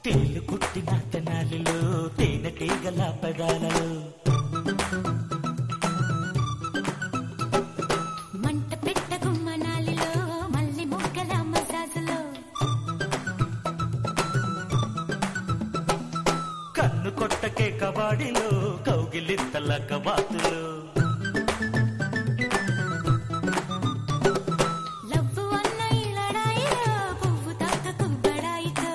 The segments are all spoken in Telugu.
తేలు కుట్టిన తెనాలిలో తేనెటీగల పెదాలలో మంట పెట్ట గుమ్మనాలిలో మల్లి మొగ్గల మసాజులో కన్ను కొట్టకే కబాడిలో కౌగిలింతల కబాతులు లవ్వు అన్న ఈ లడాయిలో పువ్వు తాకకు బడాయితో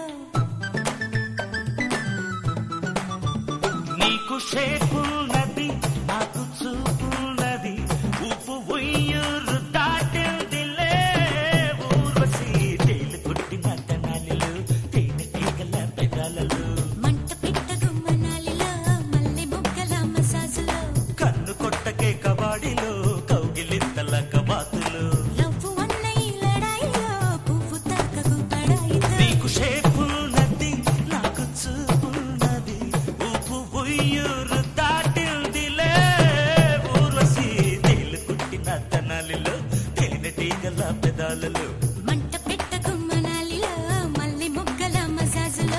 నీకు షేపున్నది నాకు చూపున్నది ఉప్పు ఉయ్యూరు దాటిల్దిలే ఊర్వశి తేలు కుట్టిన తెనాలిలో తేనెటీగల పెదాలలో మంట పెట్ట గుమ్మనాలిలో మల్లి మొగ్గల మసాజులో కన్ను కొట్టకే కబాడిలో కౌగిలింతల కబాతులు లవ్వు అన్న ఈ లడాయిలో పువ్వు తాకకు బడాయితో నీకు షేపున్నది నాకు చూపున్నది ఉప్పు ఉయ్యూరు దాటిల్దిలే ఊర్వశి తేలు కుట్టిన తెనాలిలో తేనెటీగల పెదాలలో మంట పెట్ట గుమ్మనాలిలో మల్లి మొగ్గల మసాజులో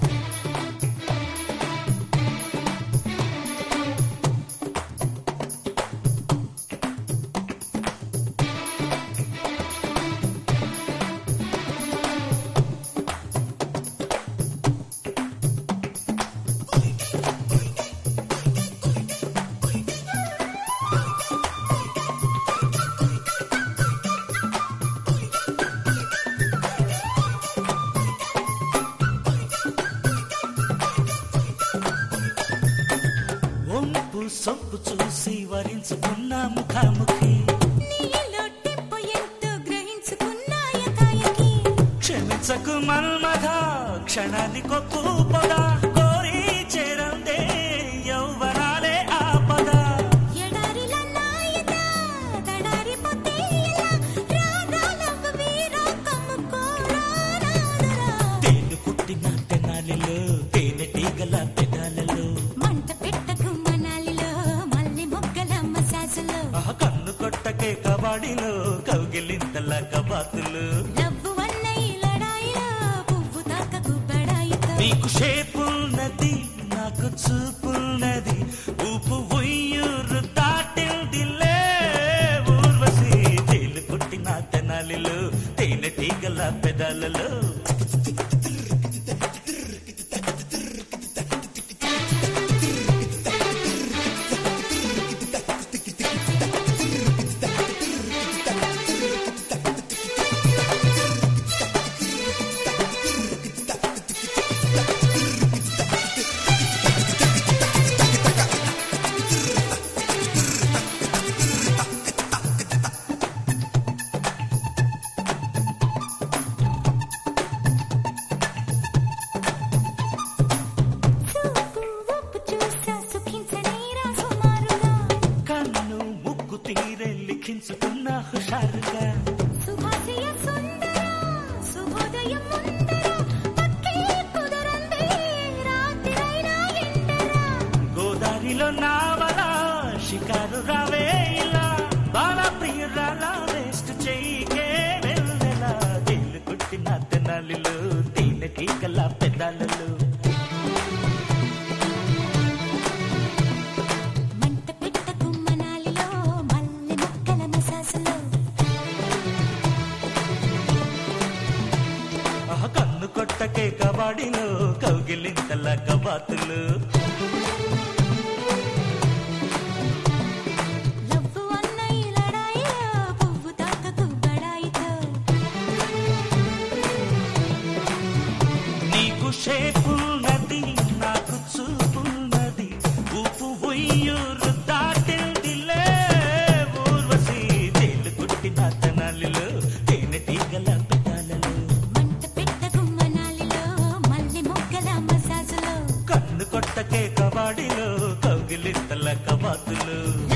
ఒంపు సొంపు చూసి వరించుకున్న ముఖాముఖి నీలో టెంపో ఎంతో గ్రహించుకున్నాయ కాయకి క్షమించకు మన్మథ క్షణాన్ని కొప్పు పొద కోరి చేరందే యౌవనాలే ఆపద ఎడారిల నాయక దడారిపోతే ఎలా రాగాలవ్వ వీరా కమ్ముకోరా రాదురా తేను పుట్టిన తెనాలిలో తేనెటీగల పెదాలలో మంట పెట్ట గుమ్మనాలిలో మల్లి మొగ్గల మసాజులో ఆ కన్ను కొట్టకే కబాడిలో కౌగిలింతల కబాతులు లవ్వు అన్న ఈ లడాయిలో పువ్వు తాకకు బడాయితో నీకు షేపున్నది నాకు చూపున్నది ఊపు ఉయ్యూరు దాటిల్దిలే ఊర్వశి తేలు పుట్టిన తెనాలిలో తేనెటీగల పెదాలలో చూపు ఒప్పు చూసా సుఖించనీరా సుమారుగా కన్ను ముక్కు తీరే లిఖించుకున్న హుషారుగా సుభాషయ సుందర శుభోదయం ముందర పక్కే కుదరందే రాత్రైనా ఎండరా గోదారిలో నావల షికారు రావే ఇలా బాల ప్రియురాల వేస్ట్ చెయ్యికే వెళ్ళలా తేలు కుట్టిన తెనాలిలో తేనెటీగల పెదాలలో మంట పెట్ట గుమ్మనాలిలో మల్లె మొక్కల మసాసులో ఆ కన్ను కొట్టకే కబాడిలో కౌగిలింతల కబాతులు లవ్వు అన్న ఈ లడాయిలో పువ్వు తాకకు బడాయితో నీకు షేపున్నది నాకు చూపున్నది ఉప్పు ఉయ్యూరు దాటిల్దిలే ఊర్వశి తేలు కుట్టిన తెనాలిలో తేనెటీగల పెదాలలో మంట పెట్ట గుమ్మనాలిలో మల్లె మొక్కల మసాజులో కన్ను కొట్టకే కబాడిలో కౌగిలింతల కబాతులు